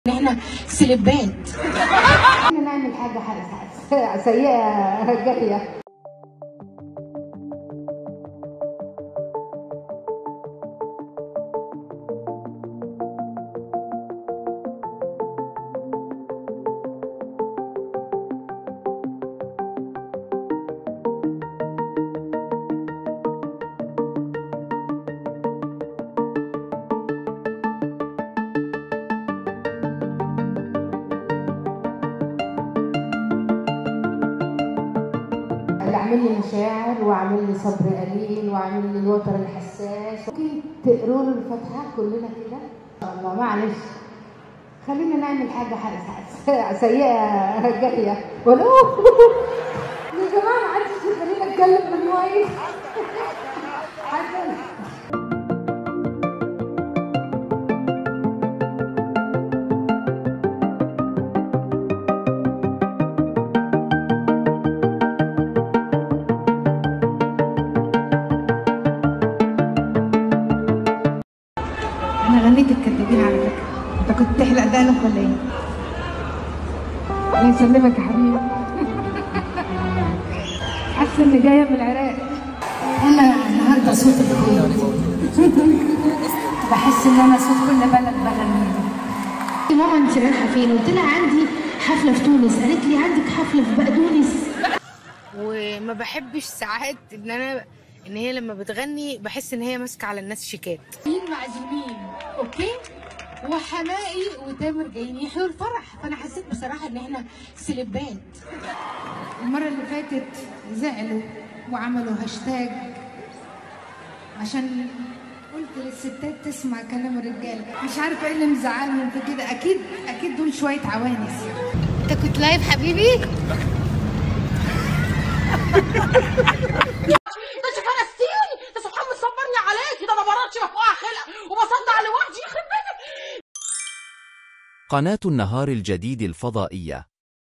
احنا سلبات احنا نعمل حاجة حاجة سيئة جارية اللي عامل لي مشاعر وعامل لي صبر قليل وعامل لي الوتر الحساس ممكن تقروا له الفاتحة كلنا كده ان شاء الله معلش خلينا نعمل حاجة حاجة سيئة جارية ولو يا جماعة ما عادش خلينا نتكلم من مواعيد حاجة انا غنيت الكدابين على فكره انت كنت تحلق دقنك ولا ايه الله يسلمك يا حبيبي حاسه اني جايه من العراق انا النهارده صوت الكل بحس ان انا صوت كل بلد بغني ماما انت رايحه فين قلت لها عندي حفله في تونس قالت لي عندك حفله في بقدونس وما بحبش ساعات ان انا ان هي لما بتغني بحس ان هي ماسكه على الناس شيكات مين معزومين اوكي وحمائي وتامر جايين يحيوا الفرح فانا حسيت بصراحه ان احنا سلبات المره اللي فاتت زعلوا وعملوا هاشتاج عشان قلت للستات تسمع كلام الرجاله مش عارفه ايه اللي مزعلهم في كده اكيد اكيد دول شويه عوانس انت كنت لايف حبيبي ده فلسطيني ده سبحان الله صبرني عليكي ده انا براتش مفقوعه خلق وبصدع لوحدي يخرب بيتك قناة النهار الجديد الفضائية